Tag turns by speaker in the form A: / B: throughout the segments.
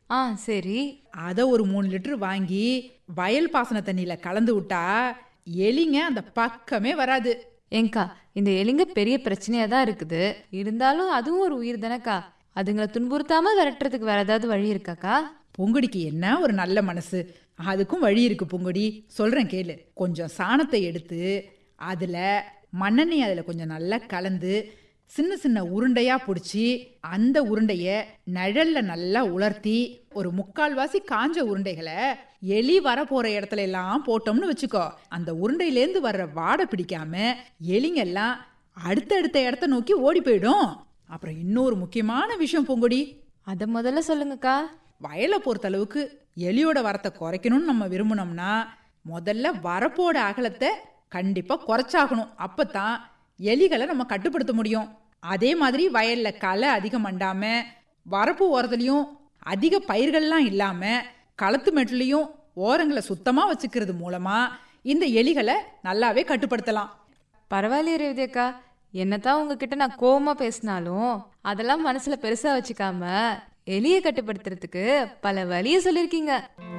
A: ஆ சரி
B: அதை ஒரு மூணு லிட்டர் வாங்கி வயல் பாசன தண்ணியில கலந்து விட்டா எலிங்க அந்த பக்கமே வராது
A: ஏங்கா இந்த எலிங்க பெரிய பிரச்சனையா தான் இருக்குது இருந்தாலும் அதுவும் ஒரு உயிர் தானக்கா அதுங்களை துன்புறுத்தாம விரட்டுறதுக்கு வேற ஏதாவது வழி இருக்காக்கா
B: பொங்குடிக்கு என்ன ஒரு நல்ல மனசு அதுக்கும் வழி இருக்கு பொங்குடி சொல்றேன் கேளு கொஞ்சம் சாணத்தை எடுத்து அதுல மண்ணெண்ணெய் அதுல கொஞ்சம் நல்லா கலந்து சின்ன சின்ன உருண்டையா பிடிச்சி அந்த உருண்டைய நிழல்ல நல்லா உலர்த்தி ஒரு முக்கால்வாசி காஞ்ச உருண்டைகளை எலி வர போற இடத்துல எல்லாம் போட்டோம்னு வச்சுக்கோ அந்த உருண்டையிலேருந்து வர்ற வாடை பிடிக்காம எலிங்க எல்லாம் அடுத்தடுத்த இடத்த நோக்கி ஓடி போயிடும் அப்புறம் இன்னொரு முக்கியமான விஷயம் பொங்குடி
A: அதை முதல்ல சொல்லுங்கக்கா
B: வயலை பொறுத்த அளவுக்கு எலியோட வரத்தை குறைக்கணும்னு நம்ம விரும்பினோம்னா முதல்ல வரப்போட அகலத்தை கண்டிப்பா குறைச்சாகணும் அப்பதான் எலிகளை நம்ம கட்டுப்படுத்த முடியும் அதே மாதிரி வயல்ல களை அதிகம் மண்டாம வரப்பு ஓரத்துலயும் அதிக பயிர்கள்லாம் இல்லாம களத்து மெட்டுலையும் ஓரங்களை சுத்தமா வச்சுக்கிறது மூலமா இந்த எலிகளை நல்லாவே கட்டுப்படுத்தலாம்
A: பரவாயில்லையே ரேவதி அக்கா என்னதான் உங்ககிட்ட நான் கோவமா பேசினாலும் அதெல்லாம் மனசுல பெருசா வச்சுக்காம எலியை கட்டுப்படுத்துறதுக்கு பல வழியை சொல்லியிருக்கீங்க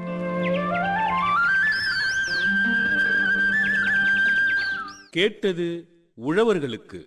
C: கேட்டது உழவர்களுக்கு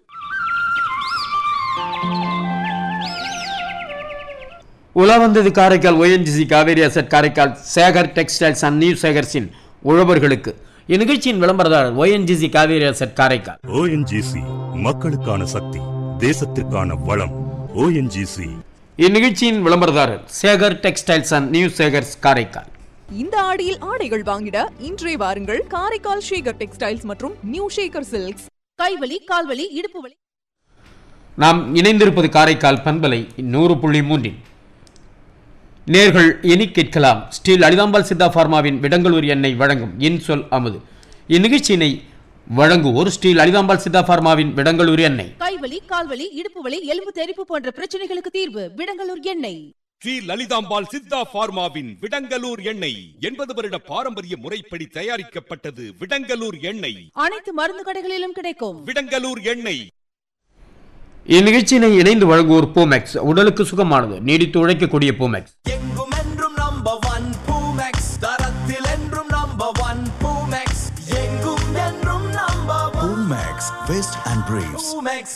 D: உலா வந்தது Karaikal ONGC Cauvery asset Karaikal Sekar textiles and new சேகர்ஸின் உழவர்களுக்கு இந்நிகழ்ச்சியின் விளம்பரதாரர் ONGC Cauvery asset Karaikal
E: ONGC மக்களுக்கான சக்தி தேசத்திற்கான வளம் ஓஎன்ஜிசி
D: இந்நிகழ்ச்சியின் விளம்பரதாரர் Sekar textiles and new Sekars Karaikal
F: இந்த ஆடியில் ஆடைகள் வாங்கிட இன்றே வாருங்கள் காரைக்கால் ஷேகர் டெக்ஸ்டைல்ஸ் மற்றும் நியூ ஷேகர் சில்க்ஸ்
G: கைவலி கால்வலி இடுப்பு வலி
D: நாம் இணைந்திருப்பது காரைக்கால் பண்பலை நூறு புள்ளி மூன்றில் நேர்கள் இனி கேட்கலாம் ஸ்டீல் அலிதாம்பால் சித்தா பார்மாவின் விடங்களூர் எண்ணெய் வழங்கும் இன்சொல் அமுது இந்நிகழ்ச்சியினை வழங்குவோர் ஸ்டீல் அலிதாம்பால் சித்தா பார்மாவின் விடங்களூர் எண்ணெய்
G: கைவலி கால்வலி இடுப்பு வலி எலும்பு தெறிப்பு போன்ற பிரச்சனைகளுக்கு தீர்வு விடங்கலூர் எண்ணெய்
C: ஸ்ரீ லலிதாம்பாள் சித்தா பார்மாவின் விடங்கலூர் எண்ணெய் எண்பது வருட பாரம்பரிய முறைப்படி தயாரிக்கப்பட்டது விடங்கலூர் எண்ணெய்
G: அனைத்து மருந்து கடைகளிலும் கிடைக்கும்
C: விடங்கலூர் எண்ணெய்
D: இந்நிகழ்ச்சியினை இணைந்து வழங்குவோர் பூமெக்ஸ் உடலுக்கு சுகமானது நீடித்து உழைக்கக்கூடிய பூமெக்ஸ்
H: எங்கும் என்றும் நம்பர் ஒன் பூமெக்ஸ் தரத்தில் என்றும் நம்பர் ஒன் பூமெக்ஸ் எங்கும் என்றும் number one
E: Max Vest and Briefs
H: Poomex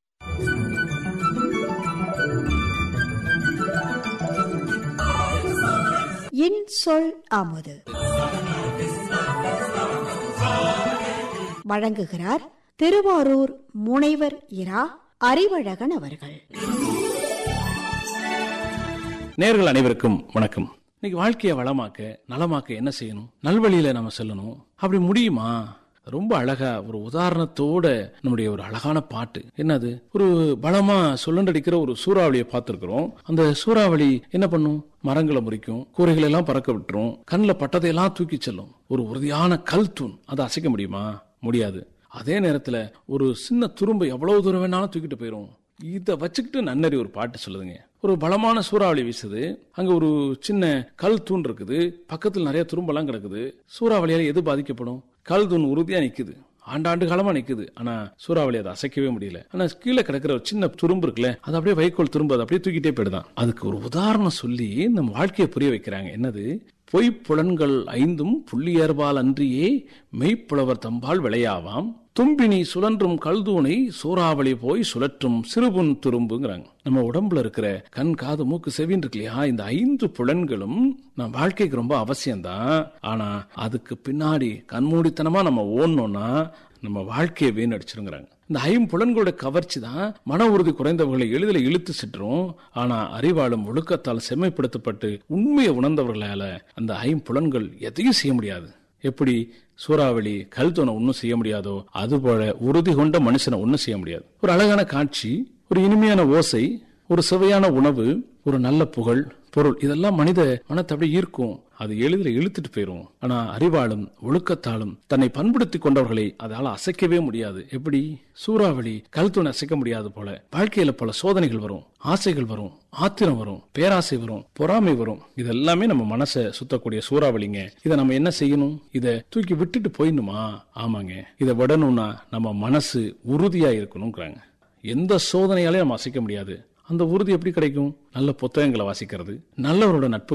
I: இன் சொல் அமுது வழங்குகிறார் திருவாரூர் முனைவர் இரா அறிவழகன் அவர்கள்
J: நேர்கள் அனைவருக்கும் வணக்கம் இன்னைக்கு வாழ்க்கையை வளமாக்க நலமாக்க என்ன செய்யணும் நல்வழியில நம்ம செல்லணும் அப்படி முடியுமா ரொம்ப அழகா ஒரு உதாரணத்தோட நம்முடைய ஒரு அழகான பாட்டு என்னது ஒரு பலமா சுழண்டடிக்கிற ஒரு சூறாவளியை பார்த்திருக்கிறோம் அந்த சூறாவளி என்ன பண்ணும் மரங்களை முறிக்கும் கூரைகளை எல்லாம் பறக்க விட்டுரும் கண்ணில் பட்டதையெல்லாம் தூக்கி செல்லும் ஒரு உறுதியான கல் தூண் அதை அசைக்க முடியுமா முடியாது அதே நேரத்துல ஒரு சின்ன துரும்பு எவ்வளவு தூரம் வேணாலும் தூக்கிட்டு போயிரும் இதை வச்சுக்கிட்டு நன்னறி ஒரு பாட்டு சொல்லுதுங்க ஒரு பலமான சூறாவளி வீசுது அங்க ஒரு சின்ன கல் தூண் இருக்குது பக்கத்தில் நிறைய துரும்பெல்லாம் கிடக்குது சூறாவளியால எது பாதிக்கப்படும் கல் தூண் உறுதியா நிக்குது ஆண்டாண்டு காலமா நிக்குது ஆனா சூறாவளி அதை அசைக்கவே முடியல ஆனா கீழே கிடக்கிற ஒரு சின்ன துரும்பு இருக்குல்ல அது அப்படியே வைக்கோல் துரும்பு அதை அப்படியே தூக்கிட்டே போயிடுதான் அதுக்கு ஒரு உதாரணம் சொல்லி நம்ம வாழ்க்கையை புரிய வைக்கிறாங்க என்னது பொய்ப்புலன்கள் ஐந்தும் புள்ளியர்பால் அன்றியே மெய்ப்புலவர் தம்பால் விளையாவாம் தும்பினி சுழன்றும் கல்தூணை சூறாவளி போய் சுழற்றும் சிறுபுன் துரும்புங்கிறாங்க நம்ம உடம்புல இருக்கிற கண் காது மூக்கு செவின்னு இருக்கு இல்லையா இந்த ஐந்து புலன்களும் நம்ம வாழ்க்கைக்கு ரொம்ப அவசியம்தான் ஆனா அதுக்கு பின்னாடி கண்மூடித்தனமா நம்ம ஓடணும்னா நம்ம வாழ்க்கையை வீணடிச்சிருங்கிறாங்க இந்த ஐம்புலன்களோட கவர்ச்சி தான் மன உறுதி குறைந்தவர்களை எளிதில் இழுத்து சிற்றும் ஆனா அறிவாளும் ஒழுக்கத்தால் செம்மைப்படுத்தப்பட்டு உண்மையை உணர்ந்தவர்களால அந்த ஐம்புலன்கள் எதையும் செய்ய முடியாது எப்படி சூறாவளி கல்தோனை ஒன்றும் செய்ய முடியாதோ அதுபோல உறுதி கொண்ட மனுஷனை ஒன்றும் செய்ய முடியாது ஒரு அழகான காட்சி ஒரு இனிமையான ஓசை ஒரு சுவையான உணவு ஒரு நல்ல புகழ் பொருள் இதெல்லாம் மனித மனத்தை அப்படியே ஈர்க்கும் அது எளிதில் இழுத்துட்டு போயிரும் ஆனா அறிவாளும் ஒழுக்கத்தாலும் தன்னை பண்படுத்தி கொண்டவர்களை அதால அசைக்கவே முடியாது எப்படி சூறாவளி கழுத்தூணை அசைக்க முடியாது போல வாழ்க்கையில பல சோதனைகள் வரும் ஆசைகள் வரும் ஆத்திரம் வரும் பேராசை வரும் பொறாமை வரும் இதெல்லாமே நம்ம மனசை சுத்தக்கூடிய சூறாவளிங்க இதை நம்ம என்ன செய்யணும் இதை தூக்கி விட்டுட்டு போயிடணுமா ஆமாங்க இதை விடணும்னா நம்ம மனசு உறுதியா இருக்கணுங்கிறாங்க எந்த சோதனையாலே நம்ம அசைக்க முடியாது அந்த உறுதி எப்படி கிடைக்கும் நல்ல புத்தகங்களை வாசிக்கிறது நல்லவரோட நட்பு